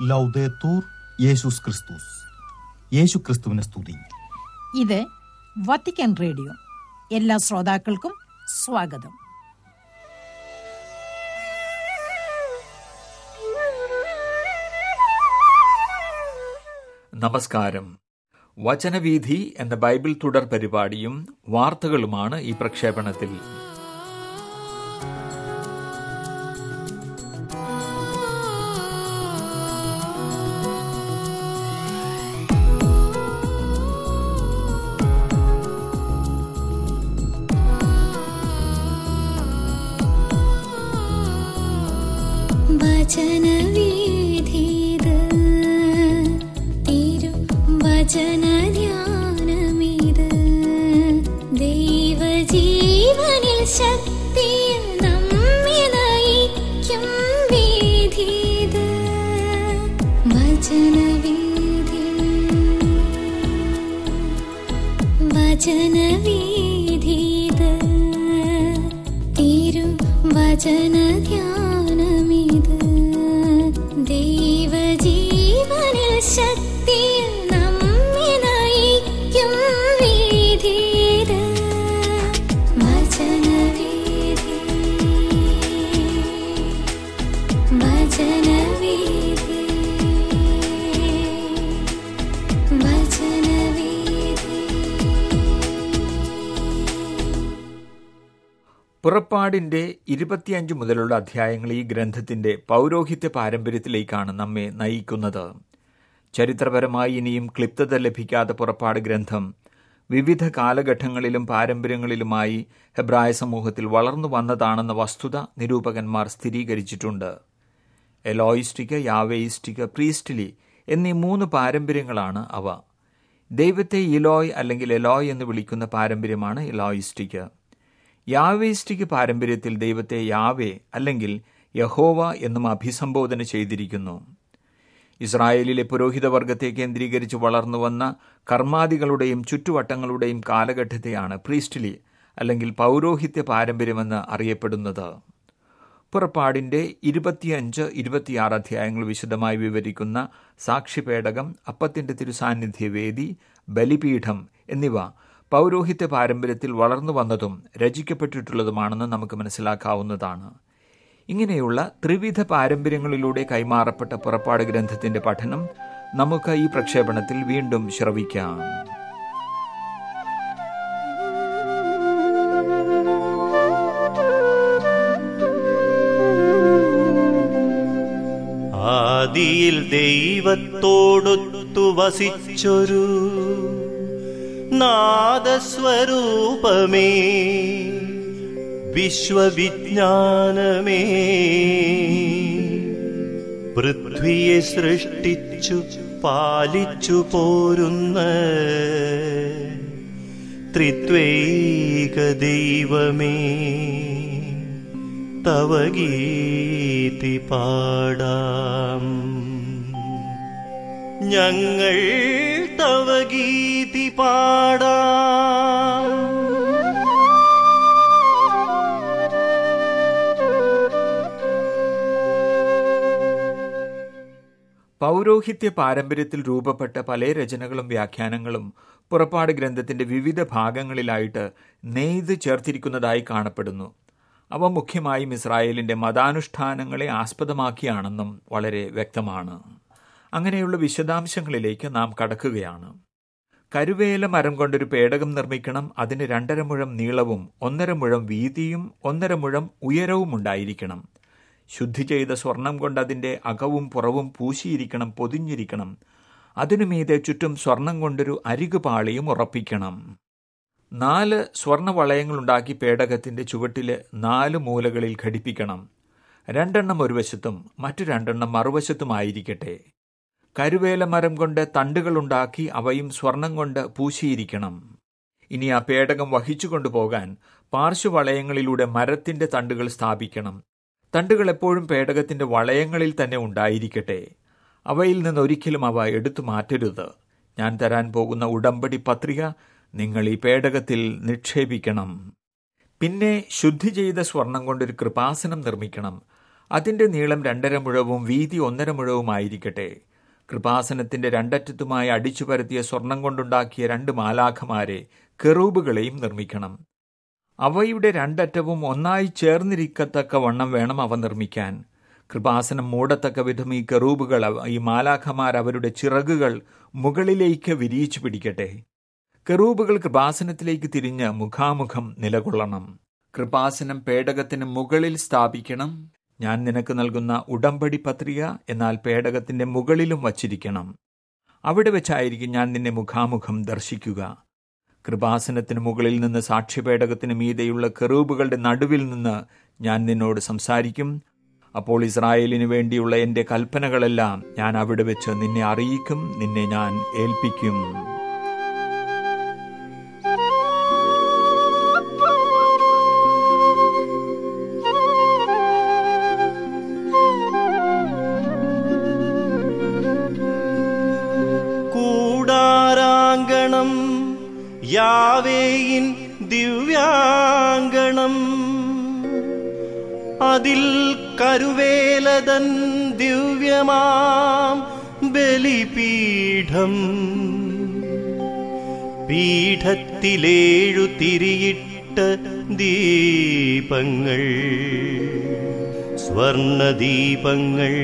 ലൗദേത്തൂർ യേശുസ് ക്രിസ്തുസ് യേശു ക്രിസ്തുവിനെ സ്തുതി ഇത് വത്തിക്കാൻ റേഡിയോ എല്ലാ ശ്രോതാക്കൾക്കും സ്വാഗതം നമസ്കാരം വചനവീഥി എന്ന ബൈബിൾ തുടർ പരിപാടിയും വാർത്തകളുമാണ് ഈ പ്രക്ഷേപണത്തിൽ വചനവീഥിത് തിരു വചനധ്യാനമിത് ദൈവജീവനിൽ ശക്തിയിൽ നമ്മെ നയിക്കും വീഥിത് വചനവീഥി വചനവീഥിത് തിരു വചനധ്യാനമിത് ദൈവജീവനിൽ ശക്തിയിൽ നമ്മെ നയിക്കും വീഥിത് വചനവീഥി വചനവീഥി വചനവീഥി പുറപ്പാടിന്റെ ഇരുപത്തിയഞ്ച് മുതലുള്ള അധ്യായങ്ങൾ ഈ ഗ്രന്ഥത്തിന്റെ പൗരോഹിത്യ പാരമ്പര്യത്തിലേക്കാണ് നമ്മെ നയിക്കുന്നത് ചരിത്രപരമായി ഇനിയും ക്ലിപ്തത ലഭിക്കാത്ത പുറപ്പാട് ഗ്രന്ഥം വിവിധ കാലഘട്ടങ്ങളിലും പാരമ്പര്യങ്ങളിലുമായി ഹെബ്രായ സമൂഹത്തിൽ വളർന്നു വന്നതാണെന്ന വസ്തുത നിരൂപകന്മാർ സ്ഥിരീകരിച്ചിട്ടുണ്ട് എലോയിസ്റ്റിക് യാവേയിസ്റ്റിക് പ്രീസ്റ്റ്ലി എന്നീ മൂന്ന് പാരമ്പര്യങ്ങളാണ് അവ ദൈവത്തെ ഇലോയ് അല്ലെങ്കിൽ എലോയ് എന്ന് വിളിക്കുന്ന പാരമ്പര്യമാണ് എലോയിസ്റ്റിക് യാവേസ്റ്റിക് പാരമ്പര്യത്തിൽ ദൈവത്തെ യാവേ അല്ലെങ്കിൽ യഹോവ എന്നും അഭിസംബോധന ചെയ്തിരിക്കുന്നു ഇസ്രായേലിലെ പുരോഹിതവർഗത്തെ കേന്ദ്രീകരിച്ച് വളർന്നു വന്ന കർമാദികളുടെയും ചുറ്റുവട്ടങ്ങളുടെയും കാലഘട്ടത്തെയാണ് പ്രീസ്റ്റ്ലി അല്ലെങ്കിൽ പൗരോഹിത്യ പാരമ്പര്യമെന്ന് അറിയപ്പെടുന്നത് പുറപ്പാടിന്റെ ഇരുപത്തിയഞ്ച് ഇരുപത്തിയാറ് അധ്യായങ്ങൾ വിശദമായി വിവരിക്കുന്ന സാക്ഷിപേടകം അപ്പത്തിന്റെ തിരുസാന്നിധ്യ വേദി ബലിപീഠം എന്നിവ പൗരോഹിത്യ പാരമ്പര്യത്തിൽ വളർന്നു വന്നതും രചിക്കപ്പെട്ടിട്ടുള്ളതുമാണെന്ന് നമുക്ക് മനസ്സിലാക്കാവുന്നതാണ് ഇങ്ങനെയുള്ള ത്രിവിധ പാരമ്പര്യങ്ങളിലൂടെ കൈമാറപ്പെട്ട പുറപ്പാട് ഗ്രന്ഥത്തിന്റെ പഠനം നമുക്ക് ഈ പ്രക്ഷേപണത്തിൽ വീണ്ടും ശ്രവിക്കാം ആദിയിൽ ദൈവത്തോടൊത്തു വസിച്ചൊരു നാദസ്വരൂപമേ വിശ്വവിജ്ഞാനമേ പൃഥ്വിയെ സൃഷ്ടിച്ചു പാലിച്ചു പോരുന്ന ത്രിത്വൈക ദൈവമേ തവ ഗീതി പാടാം ഞങ്ങൾ തവ ഗീതി പാടാം പൗരോഹിത്യ പാരമ്പര്യത്തിൽ രൂപപ്പെട്ട പല രചനകളും വ്യാഖ്യാനങ്ങളും പുറപ്പാട് ഗ്രന്ഥത്തിന്റെ വിവിധ ഭാഗങ്ങളിലായിട്ട് നെയ്ത് ചേർത്തിരിക്കുന്നതായി കാണപ്പെടുന്നു അവ മുഖ്യമായും ഇസ്രായേലിന്റെ മതാനുഷ്ഠാനങ്ങളെ ആസ്പദമാക്കിയാണെന്നും വളരെ വ്യക്തമാണ് അങ്ങനെയുള്ള വിശദാംശങ്ങളിലേക്ക് നാം കടക്കുകയാണ് കരുവേല മരം കൊണ്ടൊരു പേടകം നിർമ്മിക്കണം അതിന് രണ്ടര മുഴം നീളവും ഒന്നര മുഴം വീതിയും ഒന്നര മുഴം ഉയരവും ഉണ്ടായിരിക്കണം ശുദ്ധി ചെയ്ത സ്വർണം കൊണ്ട് അതിന്റെ അകവും പുറവും പൂശിയിരിക്കണം പൊതിഞ്ഞിരിക്കണം അതിനു മീതെ ചുറ്റും സ്വർണം കൊണ്ടൊരു അരികുപാളിയും ഉറപ്പിക്കണം നാല് സ്വർണവളയങ്ങളുണ്ടാക്കി പേടകത്തിന്റെ ചുവട്ടില് നാല് മൂലകളിൽ ഘടിപ്പിക്കണം രണ്ടെണ്ണം ഒരു വശത്തും മറ്റു രണ്ടെണ്ണം മറുവശത്തുമായിരിക്കട്ടെ കരുവേല മരം കൊണ്ട് തണ്ടുകളുണ്ടാക്കി അവയും സ്വർണം കൊണ്ട് പൂശിയിരിക്കണം ഇനി ആ പേടകം വഹിച്ചു കൊണ്ടുപോകാൻ പാർശ്വവളയങ്ങളിലൂടെ മരത്തിന്റെ തണ്ടുകൾ സ്ഥാപിക്കണം തണ്ടുകൾ എപ്പോഴും പേടകത്തിന്റെ വളയങ്ങളിൽ തന്നെ ഉണ്ടായിരിക്കട്ടെ അവയിൽ നിന്ന് ഒരിക്കലും അവ എടുത്തു മാറ്റരുത് ഞാൻ തരാൻ പോകുന്ന ഉടമ്പടി പത്രിക നിങ്ങൾ ഈ പേടകത്തിൽ നിക്ഷേപിക്കണം പിന്നെ ശുദ്ധി ചെയ്ത സ്വർണം കൊണ്ടൊരു കൃപാസനം നിർമ്മിക്കണം അതിന്റെ നീളം രണ്ടര മുഴവും വീതി ഒന്നര മുഴവുമായിരിക്കട്ടെ കൃപാസനത്തിന്റെ രണ്ടറ്റത്തുമായി അടിച്ചു പരത്തിയ സ്വർണം കൊണ്ടുണ്ടാക്കിയ രണ്ട് മാലാഖമാരെ കെറൂബുകളെയും നിർമ്മിക്കണം അവയുടെ രണ്ടറ്റവും ഒന്നായി ചേർന്നിരിക്കത്തക്ക വണ്ണം വേണം അവ നിർമ്മിക്കാൻ കൃപാസനം മൂടത്തക്ക വിധം ഈ കെറൂബുകൾ അവ- ഈ മാലാഖമാർ അവരുടെ ചിറകുകൾ മുകളിലേക്ക് വിരിയിച്ചു പിടിക്കട്ടെ കെറൂബുകൾ കൃപാസനത്തിലേക്ക് തിരിഞ്ഞ് മുഖാമുഖം നിലകൊള്ളണം കൃപാസനം പേടകത്തിന് മുകളിൽ സ്ഥാപിക്കണം ഞാൻ നിനക്ക് നൽകുന്ന ഉടമ്പടി പത്രിക എന്നാൽ പേടകത്തിന്റെ മുകളിലും വച്ചിരിക്കണം അവിടെ വെച്ചായിരിക്കും ഞാൻ നിന്നെ മുഖാമുഖം ദർശിക്കുക കൃപാസനത്തിന് മുകളിൽ നിന്ന് സാക്ഷ്യപേടകത്തിന് മീതെയുള്ള കെറൂബുകളുടെ നടുവിൽ നിന്ന് ഞാൻ നിന്നോട് സംസാരിക്കും അപ്പോൾ ഇസ്രായേലിന് വേണ്ടിയുള്ള എൻ്റെ കൽപ്പനകളെല്ലാം ഞാൻ അവിടെ വെച്ച് നിന്നെ അറിയിക്കും നിന്നെ ഞാൻ ഏൽപ്പിക്കും കൂടാരാങ്കണം യാവേയിൻ ദിവ്യാങ്കണം അതിൽ കരുവേലതൻ ദിവ്യമാം ബലിപീഠം പീഠത്തിലേഴു തിരിയിട്ട ദീപങ്ങൾ സ്വർണദീപങ്ങൾ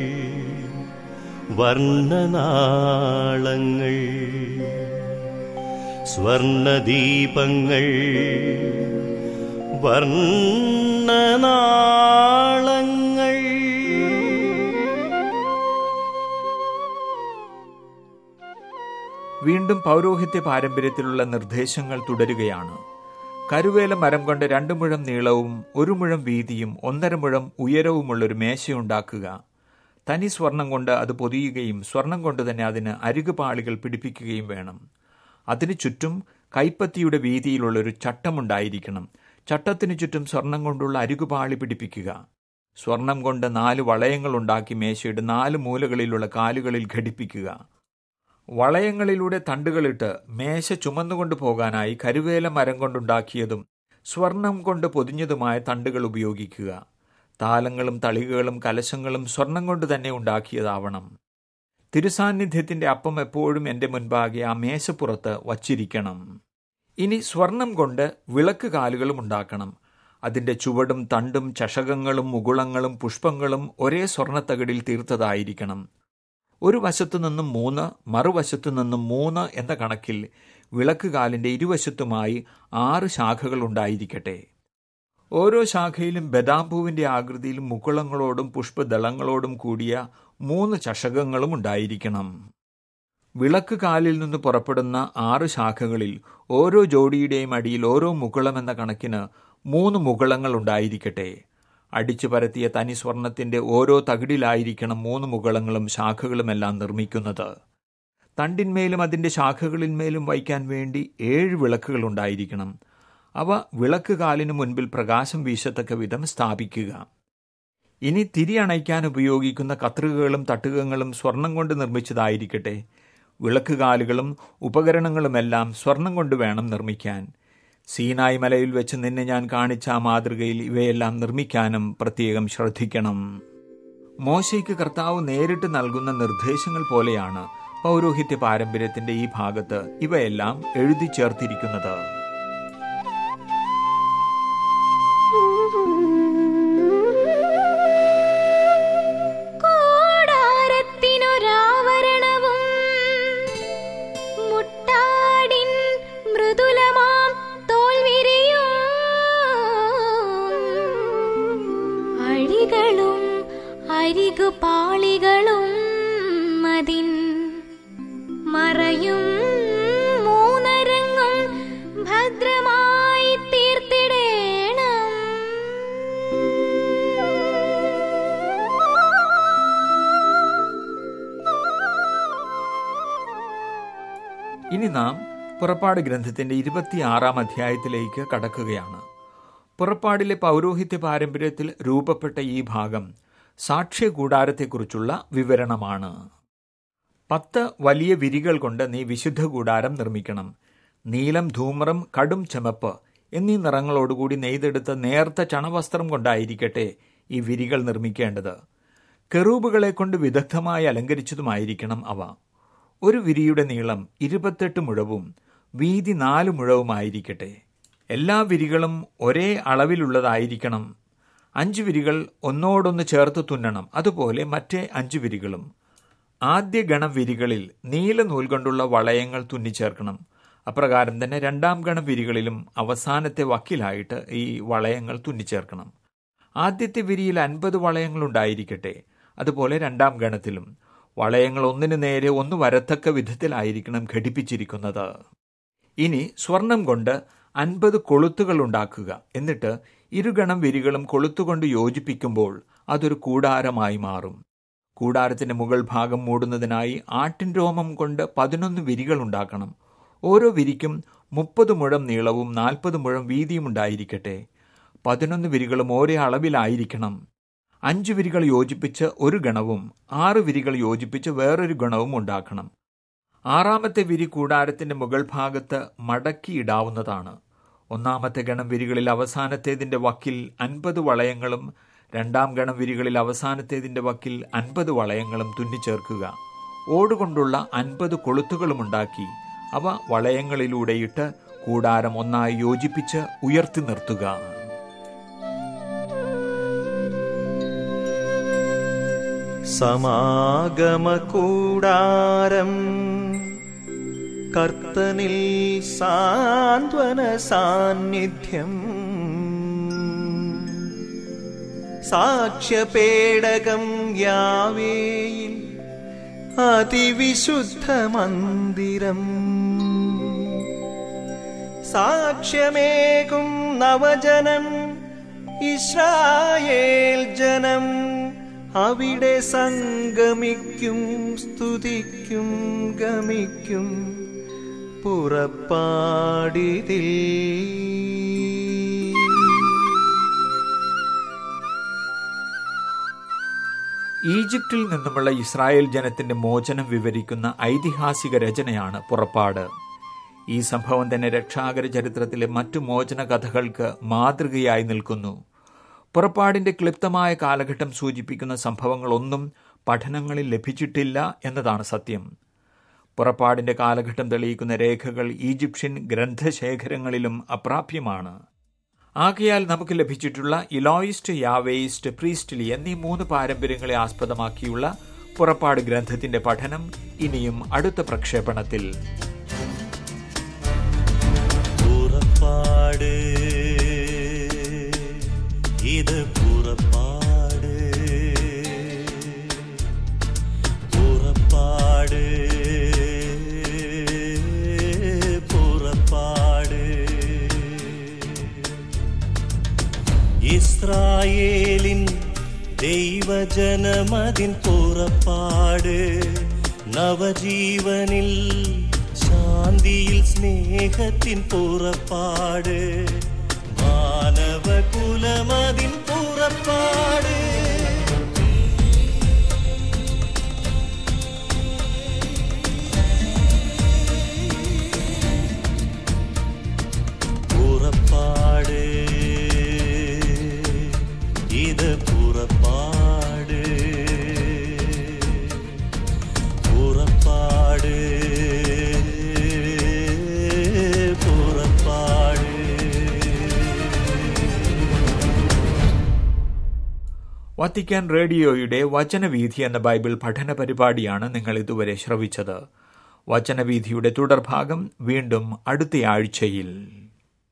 വർണ്ണനാളങ്ങൾ സ്വർണദീപങ്ങൾ വർണ്ണനാളങ്ങൾ വീണ്ടും പൗരോഹിത്യ പാരമ്പര്യത്തിലുള്ള നിർദ്ദേശങ്ങൾ തുടരുകയാണ് കരുവേല മരം കൊണ്ട് രണ്ടു മുഴം നീളവും ഒരു മുഴം വീതിയും ഒന്നര മുഴം ഉയരവുമുള്ളൊരു മേശയുണ്ടാക്കുക തനി സ്വർണം കൊണ്ട് അത് പൊതിയുകയും സ്വർണം കൊണ്ട് തന്നെ അതിന് അരികുപാളികൾ പിടിപ്പിക്കുകയും വേണം അതിനു ചുറ്റും കൈപ്പത്തിയുടെ വീതിയിലുള്ളൊരു ചട്ടമുണ്ടായിരിക്കണം ചട്ടത്തിനു ചുറ്റും സ്വർണം കൊണ്ടുള്ള അരികുപാളി പിടിപ്പിക്കുക സ്വർണം കൊണ്ട് നാല് വളയങ്ങൾ ഉണ്ടാക്കി മേശയുടെ നാല് മൂലകളിലുള്ള കാലുകളിൽ ഘടിപ്പിക്കുക വളയങ്ങളിലൂടെ തണ്ടുകളിട്ട് മേശ ചുമന്നുകൊണ്ട് പോകാനായി കരുവേല മരം കൊണ്ടുണ്ടാക്കിയതും സ്വർണം കൊണ്ട് പൊതിഞ്ഞതുമായ തണ്ടുകൾ ഉപയോഗിക്കുക താലങ്ങളും തളികകളും കലശങ്ങളും സ്വർണം കൊണ്ട് തന്നെ ഉണ്ടാക്കിയതാവണം തിരുസാന്നിധ്യത്തിന്റെ അപ്പം എപ്പോഴും എൻ്റെ മുൻപാകെ ആ മേശപ്പുറത്ത് വച്ചിരിക്കണം ഇനി സ്വർണം കൊണ്ട് വിളക്ക് കാലുകളും ഉണ്ടാക്കണം അതിന്റെ ചുവടും തണ്ടും ചഷകങ്ങളും മുകുളങ്ങളും പുഷ്പങ്ങളും ഒരേ സ്വർണത്തകിടിൽ തീർത്തതായിരിക്കണം ഒരു വശത്തു നിന്നും മൂന്ന് മറുവശത്തു നിന്നും മൂന്ന് എന്ന കണക്കിൽ വിളക്കുകാലിന്റെ ഇരുവശത്തുമായി ആറ് ശാഖകൾ ഉണ്ടായിരിക്കട്ടെ ഓരോ ശാഖയിലും ബദാംപൂവിന്റെ ആകൃതിയിലും മുകുളങ്ങളോടും പുഷ്പദളങ്ങളോടും കൂടിയ മൂന്ന് ചഷകങ്ങളും ഉണ്ടായിരിക്കണം വിളക്ക് കാലിൽ നിന്ന് പുറപ്പെടുന്ന ആറ് ശാഖകളിൽ ഓരോ ജോഡിയുടെയും അടിയിൽ ഓരോ മുകുളം എന്ന കണക്കിന് മൂന്ന് മുകുളങ്ങൾ ഉണ്ടായിരിക്കട്ടെ അടിച്ചു പരത്തിയ തനി സ്വർണത്തിന്റെ ഓരോ തകിടിലായിരിക്കണം മൂന്ന് മുകുളങ്ങളും ശാഖകളുമെല്ലാം നിർമ്മിക്കുന്നത് തണ്ടിന്മേലും അതിന്റെ ശാഖകളിന്മേലും വയ്ക്കാൻ വേണ്ടി ഏഴ് വിളക്കുകൾ ഉണ്ടായിരിക്കണം അവ വിളക്ക് കാലിനു മുൻപിൽ പ്രകാശം വീശത്തക്ക വിധം സ്ഥാപിക്കുക ഇനി തിരി അണയ്ക്കാൻ ഉപയോഗിക്കുന്ന കത്രികകളും തട്ടുകങ്ങളും സ്വർണം കൊണ്ട് നിർമ്മിച്ചതായിരിക്കട്ടെ വിളക്കുകാലുകളും ഉപകരണങ്ങളുമെല്ലാം സ്വർണം കൊണ്ട് വേണം നിർമ്മിക്കാൻ സീനായി മലയിൽ വെച്ച് നിന്നെ ഞാൻ കാണിച്ച ആ മാതൃകയിൽ ഇവയെല്ലാം നിർമ്മിക്കാനും പ്രത്യേകം ശ്രദ്ധിക്കണം മോശയ്ക്ക് കർത്താവ് നേരിട്ട് നൽകുന്ന നിർദ്ദേശങ്ങൾ പോലെയാണ് പൗരോഹിത്യ പാരമ്പര്യത്തിന്റെ ഈ ഭാഗത്ത് ഇവയെല്ലാം എഴുതി ചേർത്തിരിക്കുന്നത് കൂടാരത്തിനൊരാവരണവും മുട്ടാടിൻ മൃദുലമാം തോൽവിരിയും അഴികളും അരികുപാളികളും അതിൻ മറയും മൂന്നരങ്ങും ഭദ്രമായി തീർത്തിടേണം ഇനി നാം പുറപ്പാട് ഗ്രന്ഥത്തിന്റെ ഇരുപത്തിയാറാം അധ്യായത്തിലേക്ക് കടക്കുകയാണ് പുറപ്പാടിലെ പൗരോഹിത്യ പാരമ്പര്യത്തിൽ രൂപപ്പെട്ട ഈ ഭാഗം സാക്ഷ്യ കൂടാരത്തെക്കുറിച്ചുള്ള വിവരണമാണ് പത്ത് വലിയ വിരികൾ കൊണ്ട് നീ വിശുദ്ധ കൂടാരം നിർമ്മിക്കണം നീലം ധൂമ്രം കടും ചുമപ്പ് എന്നീ നിറങ്ങളോടുകൂടി നെയ്തെടുത്ത നേർത്ത ചണവസ്ത്രം കൊണ്ടായിരിക്കട്ടെ ഈ വിരികൾ നിർമ്മിക്കേണ്ടത് കെറൂബുകളെ കൊണ്ട് വിദഗ്ധമായി അലങ്കരിച്ചതുമായിരിക്കണം അവ ഒരു വിരിയുടെ നീളം ഇരുപത്തെട്ട് മുഴവും വീതി നാല് മുഴവുമായിരിക്കട്ടെ എല്ലാ വിരികളും ഒരേ അളവിലുള്ളതായിരിക്കണം അഞ്ച് വിരികൾ ഒന്നോടൊന്ന് ചേർത്ത് തുന്നണം അതുപോലെ മറ്റേ അഞ്ച് വിരികളും ആദ്യ ഗണം വിരികളിൽ നീല നൂൽ കൊണ്ടുള്ള വളയങ്ങൾ തുന്നിച്ചേർക്കണം അപ്രകാരം തന്നെ രണ്ടാം ഗണം വിരികളിലും അവസാനത്തെ വക്കിലായിട്ട് ഈ വളയങ്ങൾ തുന്നിച്ചേർക്കണം ആദ്യത്തെ വിരിയിൽ അൻപത് വളയങ്ങൾ ഉണ്ടായിരിക്കട്ടെ അതുപോലെ രണ്ടാം ഗണത്തിലും വളയങ്ങൾ ഒന്നിനു നേരെ ഒന്ന് വരത്തക്ക വിധത്തിലായിരിക്കണം ഘടിപ്പിച്ചിരിക്കുന്നത് ഇനി സ്വർണം കൊണ്ട് അൻപത് കൊളുത്തുകൾ ഉണ്ടാക്കുക എന്നിട്ട് ഇരുഗണം വിരികളും കൊളുത്തുകൊണ്ട് യോജിപ്പിക്കുമ്പോൾ അതൊരു കൂടാരമായി മാറും കൂടാരത്തിന്റെ മുകൾ ഭാഗം മൂടുന്നതിനായി ആട്ടിൻ രോമം കൊണ്ട് പതിനൊന്ന് വിരികൾ ഉണ്ടാക്കണം ഓരോ വിരിക്കും മുപ്പത് മുഴം നീളവും നാൽപ്പത് മുഴം വീതിയും ഉണ്ടായിരിക്കട്ടെ പതിനൊന്ന് വിരികളും ഒരേ അളവിലായിരിക്കണം അഞ്ച് വിരികൾ യോജിപ്പിച്ച് ഒരു ഗണവും ആറ് വിരികൾ യോജിപ്പിച്ച് വേറൊരു ഗണവും ഉണ്ടാക്കണം ആറാമത്തെ വിരി കൂടാരത്തിന്റെ മുകൾ ഭാഗത്ത് മടക്കിയിടാവുന്നതാണ് ഒന്നാമത്തെ ഗണം വിരികളിൽ അവസാനത്തേതിന്റെ വക്കിൽ അൻപത് വളയങ്ങളും രണ്ടാം ഗണം വിരികളിൽ അവസാനത്തേതിന്റെ വക്കിൽ അൻപത് വളയങ്ങളും തുന്നിച്ചേർക്കുക ഓടുകൊണ്ടുള്ള അൻപത് കൊളുത്തുകളും ഉണ്ടാക്കി അവ വളയങ്ങളിലൂടെയിട്ട് കൂടാരം ഒന്നായി യോജിപ്പിച്ച് ഉയർത്തി നിർത്തുക സമാഗമകൂടാരം കർത്തനിൽ സാന്ത്വന സാന്നിധ്യം സാക്ഷ്യപേടകം യാവേയിൽ അതിവിശുദ്ധ മന്ദിരം സാക്ഷ്യമേകും നവജനം ഇസ്രായേൽ ജനം അവിടെ സംഗമിക്കും സ്തുതിക്കും ഗമിക്കും പുറപ്പാടിതിൽ ഈജിപ്തിൽ നിന്നുമുള്ള ഇസ്രായേൽ ജനത്തിന്റെ മോചനം വിവരിക്കുന്ന ഐതിഹാസിക രചനയാണ് പുറപ്പാട് ഈ സംഭവം തന്നെ രക്ഷാകര ചരിത്രത്തിലെ മറ്റു മോചന കഥകൾക്ക് മാതൃകയായി നിൽക്കുന്നു പുറപ്പാടിന്റെ ക്ലിപ്തമായ കാലഘട്ടം സൂചിപ്പിക്കുന്ന സംഭവങ്ങളൊന്നും പഠനങ്ങളിൽ ലഭിച്ചിട്ടില്ല എന്നതാണ് സത്യം പുറപ്പാടിന്റെ കാലഘട്ടം തെളിയിക്കുന്ന രേഖകൾ ഈജിപ്ഷ്യൻ ഗ്രന്ഥശേഖരങ്ങളിലും അപ്രാപ്യമാണ് ആകയാൽ നമുക്ക് ലഭിച്ചിട്ടുള്ള ഇലോയിസ്റ്റ് യാവേയിസ്റ്റ് പ്രീസ്റ്റ്ലി എന്നീ മൂന്ന് പാരമ്പര്യങ്ങളെ ആസ്പദമാക്കിയുള്ള പുറപ്പാട് ഗ്രന്ഥത്തിന്റെ പഠനം ഇനിയും അടുത്ത പ്രക്ഷേപണത്തിൽ പുറപ്പാട് ഇത് പുറപ്പാട് പുറപ്പാട് പുറപ്പാട് ഇസ്രായേലിൻ ദൈവജനമതിൻ പുറപ്പാട് നവജീവനിൽ ശാന്തിയിൽ സ്നേഹത്തിൻ പുറപ്പാട് മാനവകുലമതിൻ പുറപ്പാട് പുറപ്പാട് ഇത് പുറപ്പാട് പുറപ്പാട് പുറപ്പാട് വത്തിക്കാൻ റേഡിയോയുടെ വചനവീഥി എന്ന ബൈബിൾ പഠന പരിപാടിയാണ് നിങ്ങൾ ഇതുവരെ ശ്രവിച്ചത് വചനവീഥിയുടെ തുടർഭാഗം വീണ്ടും അടുത്തയാഴ്ചയിൽ